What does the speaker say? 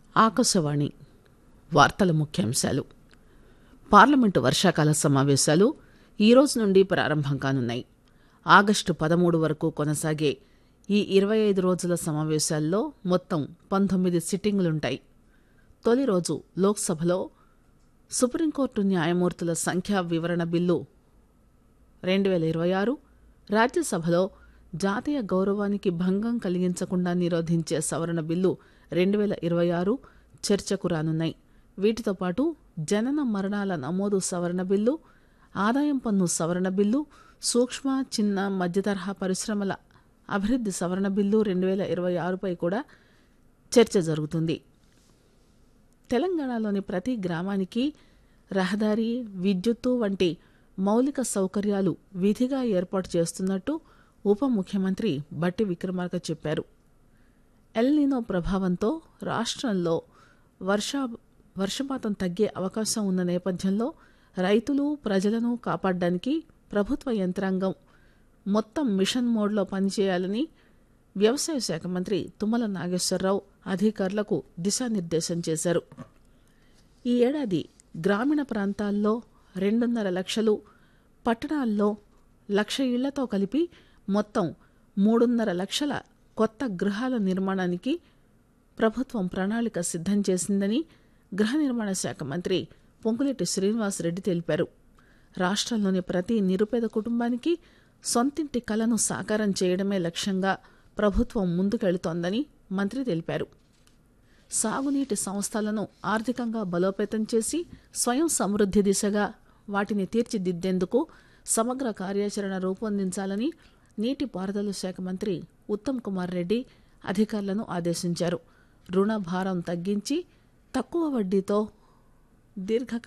ఆకాశవాణి వార్తల ముఖ్యాంశాలు పార్లమెంటు వర్షాకాల సమావేశాలు ఈ రోజు నుండి ప్రారంభం కానున్నాయి ఆగస్టు పదమూడు వరకు కొనసాగే ఈ ఇరవై ఐదు రోజుల సమావేశాల్లో మొత్తం పంతొమ్మిది సిట్టింగులుంటాయి తొలి రోజు లోక్సభలో సుప్రీంకోర్టు న్యాయమూర్తుల సంఖ్యా వివరణ బిల్లు రెండు వేల ఇరవై ఆరు రాజ్యసభలో జాతీయ గౌరవానికి భంగం కలిగించకుండా నిరోధించే సవరణ బిల్లు రెండు వేల ఇరవై ఆరు చర్చకు రానున్నాయి వీటితో పాటు జనన మరణాల నమోదు సవరణ బిల్లు ఆదాయం పన్ను సవరణ బిల్లు సూక్ష్మ చిన్న మధ్యతరహా పరిశ్రమల అభివృద్ధి సవరణ బిల్లు రెండు వేల ఇరవై ఆరుపై కూడా చర్చ జరుగుతుంది తెలంగాణలోని ప్రతి గ్రామానికి రహదారి విద్యుత్తు వంటి మౌలిక సౌకర్యాలు విధిగా ఏర్పాటు చేస్తున్నట్టు ఉప ముఖ్యమంత్రి బట్టి విక్రమార్క చెప్పారు ఎల్నినో ప్రభావంతో రాష్ట్రంలో వర్షా వర్షపాతం తగ్గే అవకాశం ఉన్న నేపథ్యంలో రైతులు ప్రజలను కాపాడడానికి ప్రభుత్వ యంత్రాంగం మొత్తం మిషన్ మోడ్లో పనిచేయాలని వ్యవసాయ శాఖ మంత్రి తుమ్మల నాగేశ్వరరావు అధికారులకు దిశానిర్దేశం చేశారు ఈ ఏడాది గ్రామీణ ప్రాంతాల్లో రెండున్నర లక్షలు పట్టణాల్లో లక్ష ఇళ్లతో కలిపి మొత్తం మూడున్నర లక్షల కొత్త గృహాల నిర్మాణానికి ప్రభుత్వం ప్రణాళిక సిద్ధం చేసిందని గృహ నిర్మాణ శాఖ మంత్రి పొంగులేటి శ్రీనివాసరెడ్డి తెలిపారు రాష్ట్రంలోని ప్రతి నిరుపేద కుటుంబానికి సొంతింటి కలను సాకారం చేయడమే లక్ష్యంగా ప్రభుత్వం ముందుకెళుతోందని మంత్రి తెలిపారు సాగునీటి సంస్థలను ఆర్థికంగా బలోపేతం చేసి స్వయం సమృద్ధి దిశగా వాటిని తీర్చిదిద్దేందుకు సమగ్ర కార్యాచరణ రూపొందించాలని నీటిపారుదల శాఖ మంత్రి ఉత్తమ్ కుమార్ రెడ్డి అధికారులను ఆదేశించారు రుణ భారం తగ్గించి తక్కువ వడ్డీతో దీర్ఘ